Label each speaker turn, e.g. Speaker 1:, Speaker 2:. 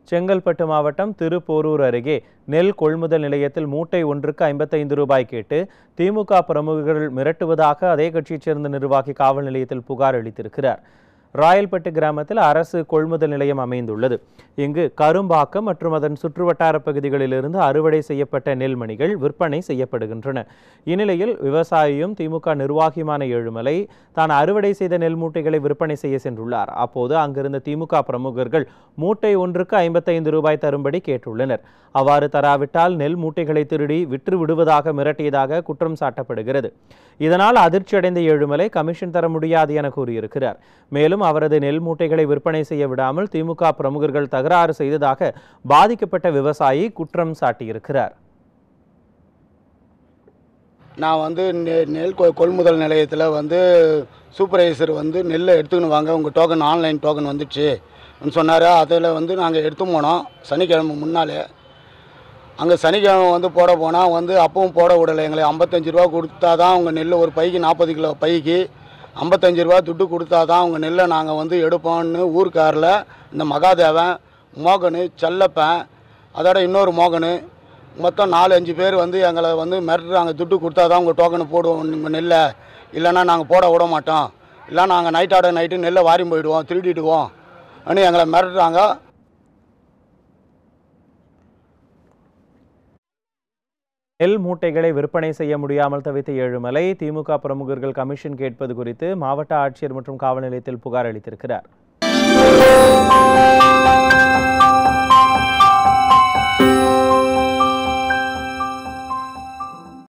Speaker 1: செங்கல்பட்டு மாவட்டம் திருப்போரூர் அருகே நெல் கொள்முதல் நிலையத்தில் மூட்டை ஒன்றுக்கு ஐம்பத்தைந்து ரூபாய் கேட்டு திமுக பிரமுகர்கள் மிரட்டுவதாக அதே கட்சியைச் சேர்ந்த நிர்வாகி காவல் நிலையத்தில் புகார் அளித்திருக்கிறார் ராயல்பட்டு கிராமத்தில் அரசு கொள்முதல் நிலையம் அமைந்துள்ளது இங்கு கரும்பாக்கம் மற்றும் அதன் சுற்றுவட்டார பகுதிகளிலிருந்து அறுவடை செய்யப்பட்ட நெல்மணிகள் விற்பனை செய்யப்படுகின்றன இந்நிலையில் விவசாயியும் திமுக நிர்வாகியுமான ஏழுமலை தான் அறுவடை செய்த நெல் மூட்டைகளை விற்பனை செய்ய சென்றுள்ளார் அப்போது அங்கிருந்த திமுக பிரமுகர்கள் மூட்டை ஒன்றுக்கு ஐம்பத்தைந்து ரூபாய் தரும்படி கேட்டுள்ளனர் அவ்வாறு தராவிட்டால் நெல் மூட்டைகளை திருடி விற்று விடுவதாக மிரட்டியதாக குற்றம் சாட்டப்படுகிறது இதனால் அதிர்ச்சியடைந்த ஏழுமலை கமிஷன் தர முடியாது என கூறியிருக்கிறார் மேலும் அவரது நெல் மூட்டைகளை விற்பனை செய்ய விடாமல் திமுக பிரமுகர்கள் தகராறு செய்ததாக பாதிக்கப்பட்ட விவசாயி குற்றம் சாட்டியிருக்கிறார்
Speaker 2: நான் வந்து நெ- நெல் கொ- கொள்முதல் நிலையத்தில் வந்து சூப்பர்வைசர் வந்து நெல்லை எடுத்துக்கணும் வாங்க உங்கள் டோக்கன் ஆன்லைன் டோக்கன் வந்துடுச்சு சொன்னார் அதில் வந்து நாங்கள் எடுத்து போனோம் சனிக்கிழமை முன்னாலே அங்கே சனிக்கிழமை வந்து போட போனால் வந்து அப்பவும் போட விடலை எங்களை ஐம்பத்தஞ்சு ரூபா கொடுத்தா தான் உங்கள் நெல் ஒரு பைக்கு நாற்பது கிலோ பைக்கு ஐம்பத்தஞ்சு ரூபா துட்டு கொடுத்தா தான் உங்கள் நெல்லை நாங்கள் வந்து எடுப்போம்னு ஊர்க்காரில் இந்த மகாதேவன் மோகனு செல்லப்பன் அதோட இன்னொரு மோகனு மொத்தம் நாலு அஞ்சு பேர் வந்து எங்களை வந்து மிரட்டுறாங்க துட்டு கொடுத்தா தான் உங்கள் டோக்கனை போடுவோம் உங்கள் நெல்லை இல்லைன்னா நாங்கள் போட விட மாட்டோம் இல்லை நாங்கள் நைட் ஆட நைட்டு நெல்லை வாரி போயிடுவோம் திருடிடுவோம் அப்படின்னு எங்களை மிரட்டுறாங்க
Speaker 1: நெல் மூட்டைகளை விற்பனை செய்ய முடியாமல் தவித்த ஏழுமலை திமுக பிரமுகர்கள் கமிஷன் கேட்பது குறித்து மாவட்ட ஆட்சியர் மற்றும் காவல் நிலையத்தில் புகார் அளித்திருக்கிறார்